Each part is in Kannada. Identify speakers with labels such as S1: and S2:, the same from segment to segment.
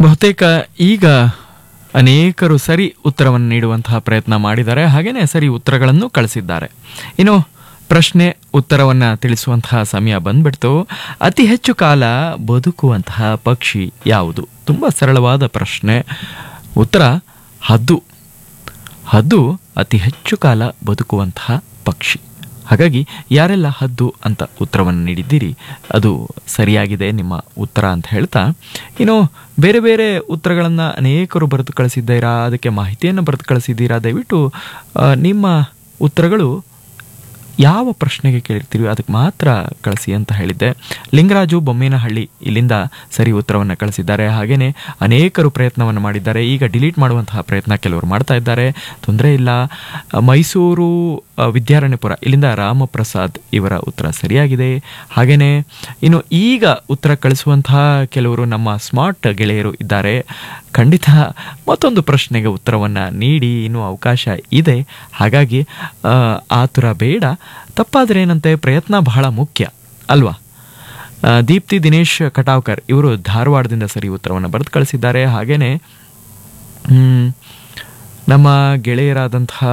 S1: ಬಹುತೇಕ ಈಗ ಅನೇಕರು ಸರಿ ಉತ್ತರವನ್ನು ನೀಡುವಂತಹ ಪ್ರಯತ್ನ ಮಾಡಿದ್ದಾರೆ ಹಾಗೆಯೇ ಸರಿ ಉತ್ತರಗಳನ್ನು ಕಳಿಸಿದ್ದಾರೆ ಇನ್ನು ಪ್ರಶ್ನೆ ಉತ್ತರವನ್ನು ತಿಳಿಸುವಂತಹ ಸಮಯ ಬಂದ್ಬಿಡ್ತು ಅತಿ ಹೆಚ್ಚು ಕಾಲ ಬದುಕುವಂತಹ ಪಕ್ಷಿ ಯಾವುದು ತುಂಬ ಸರಳವಾದ ಪ್ರಶ್ನೆ ಉತ್ತರ ಹದ್ದು ಹದ್ದು ಅತಿ ಹೆಚ್ಚು ಕಾಲ ಬದುಕುವಂತಹ ಪಕ್ಷಿ ಹಾಗಾಗಿ ಯಾರೆಲ್ಲ ಹದ್ದು ಅಂತ ಉತ್ತರವನ್ನು ನೀಡಿದ್ದೀರಿ ಅದು ಸರಿಯಾಗಿದೆ ನಿಮ್ಮ ಉತ್ತರ ಅಂತ ಹೇಳ್ತಾ ಇನ್ನು ಬೇರೆ ಬೇರೆ ಉತ್ತರಗಳನ್ನು ಅನೇಕರು ಬರೆದು ಕಳಿಸಿದ್ದೀರಾ ಅದಕ್ಕೆ ಮಾಹಿತಿಯನ್ನು ಬರೆದು ಕಳಿಸಿದ್ದೀರಾ ದಯವಿಟ್ಟು ಆ, ನಿಮ್ಮ ಉತ್ತರಗಳು ಯಾವ ಪ್ರಶ್ನೆಗೆ ಕೇಳಿರ್ತೀವಿ ಅದಕ್ಕೆ ಮಾತ್ರ ಕಳಿಸಿ ಅಂತ ಹೇಳಿದ್ದೆ ಲಿಂಗರಾಜು ಬೊಮ್ಮೇನಹಳ್ಳಿ ಇಲ್ಲಿಂದ ಸರಿ ಉತ್ತರವನ್ನು ಕಳಿಸಿದ್ದಾರೆ ಹಾಗೆಯೇ ಅನೇಕರು ಪ್ರಯತ್ನವನ್ನು ಮಾಡಿದ್ದಾರೆ ಈಗ ಡಿಲೀಟ್ ಮಾಡುವಂತಹ ಪ್ರಯತ್ನ ಕೆಲವರು ಮಾಡ್ತಾ ಇದ್ದಾರೆ ತೊಂದರೆ ಇಲ್ಲ ಮೈಸೂರು ಆ, ವಿದ್ಯಾರಣ್ಯಪುರ ಇಲ್ಲಿಂದ ರಾಮಪ್ರಸಾದ್ ಇವರ ಉತ್ತರ ಸರಿಯಾಗಿದೆ ಹಾಗೆಯೇ ಇನ್ನು ಈಗ ಉತ್ತರ ಕಳಿಸುವಂತಹ ಕೆಲವರು ನಮ್ಮ ಸ್ಮಾರ್ಟ್ ಗೆಳೆಯರು ಇದ್ದಾರೆ ಖಂಡಿತ ಮತ್ತೊಂದು ಪ್ರಶ್ನೆಗೆ ಉತ್ತರವನ್ನು ನೀಡಿ ಇನ್ನೂ ಅವಕಾಶ ಇದೆ ಹಾಗಾಗಿ ಆ, ಆತುರ ಬೇಡ ತಪ್ಪಾದರೆ ಏನಂತೆ ಪ್ರಯತ್ನ ಬಹಳ ಮುಖ್ಯ ಅಲ್ವಾ ಆ, ದೀಪ್ತಿ ದಿನೇಶ್ ಕಟಾವ್ಕರ್ ಇವರು ಧಾರವಾಡದಿಂದ ಸರಿ ಉತ್ತರವನ್ನು ಬರೆದು ಕಳಿಸಿದ್ದಾರೆ ಹಾಗೆಯೇ ಹ್ಮ್, ನಮ್ಮ ಗೆಳೆಯರಾದಂತಹ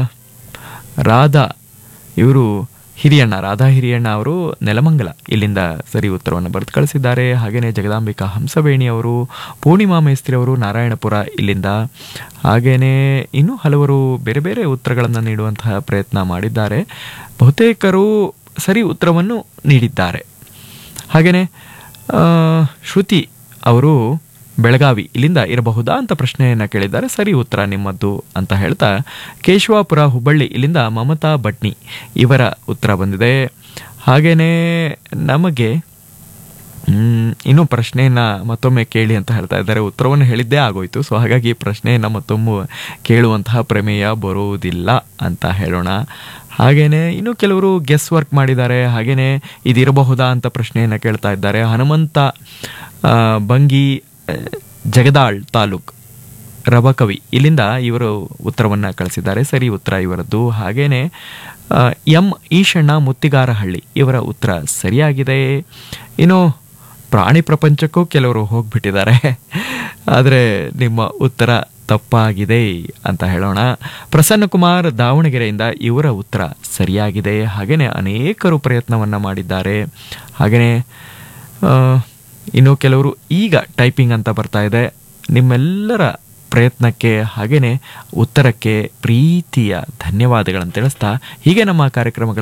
S1: ರಾಧಾ ಇವರು ಹಿರಿಯಣ್ಣ ರಾಧಾ ಹಿರಿಯಣ್ಣ ಅವರು ನೆಲಮಂಗಲ ಇಲ್ಲಿಂದ ಸರಿ ಉತ್ತರವನ್ನು ಬರೆದು ಕಳಿಸಿದ್ದಾರೆ ಹಾಗೆಯೇ ಜಗದಾಂಬಿಕಾ ಹಂಸವೇಣಿ ಅವರು ಪೂರ್ಣಿಮಾ ಮೇಸ್ತ್ರಿ ಅವರು ನಾರಾಯಣಪುರ ಇಲ್ಲಿಂದ ಹಾಗೆಯೇ ಇನ್ನೂ ಹಲವರು ಬೇರೆ ಬೇರೆ ಉತ್ತರಗಳನ್ನು ನೀಡುವಂತಹ ಪ್ರಯತ್ನ ಮಾಡಿದ್ದಾರೆ ಬಹುತೇಕರು ಸರಿ ಉತ್ತರವನ್ನು ನೀಡಿದ್ದಾರೆ ಹಾಗೆಯೇ ಆ, ಶ್ರುತಿ ಅವರು ಬೆಳಗಾವಿ ಇಲ್ಲಿಂದ ಇರಬಹುದಾ ಅಂತ ಪ್ರಶ್ನೆಯನ್ನು ಕೇಳಿದ್ದಾರೆ ಸರಿ ಉತ್ತರ ನಿಮ್ಮದ್ದು ಅಂತ ಹೇಳ್ತಾ ಕೇಶವಾಪುರ ಹುಬ್ಬಳ್ಳಿ ಇಲ್ಲಿಂದ ಮಮತಾ ಭಟ್ನಿ ಇವರ ಉತ್ತರ ಬಂದಿದೆ ಹಾಗೆಯೇ ನಮಗೆ ಮ್, ಇನ್ನೂ ಪ್ರಶ್ನೆಯನ್ನ ಮತ್ತೊಮ್ಮೆ ಕೇಳಿ ಅಂತ ಹೇಳ್ತಾ ಇದ್ದಾರೆ ಉತ್ತರವನ್ನು ಹೇಳಿದ್ದೇ ಆಗೋಯ್ತು ಸೊ ಹಾಗಾಗಿ ಪ್ರಶ್ನೆಯನ್ನು ಮತ್ತೊಮ್ಮೆ ಕೇಳುವಂತಹ ಪ್ರಮೇಯ ಬರುವುದಿಲ್ಲ ಅಂತ ಹೇಳೋಣ ಹಾಗೇನೆ ಇನ್ನು ಕೆಲವರು ಗೆಸ್ ವರ್ಕ್ ಮಾಡಿದ್ದಾರೆ ಹಾಗೇನೆ ಇದಿರಬಹುದಾ ಅಂತ ಪ್ರಶ್ನೆಯನ್ನು ಕೇಳ್ತಾ ಇದ್ದಾರೆ ಹನುಮಂತ ಆ, ಬಂಗಿ ಆ, ಜಗದಾಳ್ ತಾಲೂಕ್ ರಬಕವಿ ಇಲ್ಲಿಂದ ಇವರು ಉತ್ತರವನ್ನು ಕಳಿಸಿದ್ದಾರೆ ಸರಿ ಉತ್ತರ ಇವರದ್ದು ಹಾಗೇನೆ ಆ, ಎಂ ಈಶಣ್ಣ ಮುತ್ತಿಗಾರಹಳ್ಳಿ ಇವರ ಉತ್ತರ ಸರಿಯಾಗಿದೆ ಇನ್ನು ಪ್ರಾಣಿ ಪ್ರಪಂಚಕ್ಕೂ ಕೆಲವರು ಹೋಗ್ಬಿಟ್ಟಿದ್ದಾರೆ ಆದರೆ ನಿಮ್ಮ ಉತ್ತರ ತಪ್ಪಾಗಿದೆ ಅಂತ ಹೇಳೋಣ ಪ್ರಸನ್ನ ಕುಮಾರ್ ದಾವಣಗೆರೆಯಿಂದ ಇವರ ಉತ್ತರ ಸರಿಯಾಗಿದೆ ಹಾಗೆಯೇ ಅನೇಕರು ಪ್ರಯತ್ನವನ್ನು ಮಾಡಿದ್ದಾರೆ ಹಾಗೆಯೇ ಆ, ಇನ್ನು ಕೆಲವರು ಈಗ ಟೈಪಿಂಗ್ ಅಂತ ಬರ್ತಾ ಇದೆ ನಿಮ್ಮೆಲ್ಲರ ಪ್ರಯತ್ನಕ್ಕೆ ಹಾಗೆಯೇ ಉತ್ತರಕ್ಕೆ ಪ್ರೀತಿಯ ಧನ್ಯವಾದಗಳನ್ನು ತಿಳಿಸ್ತಾ ಹೀಗೆ ನಮ್ಮ ಕಾರ್ಯಕ್ರಮಗಳ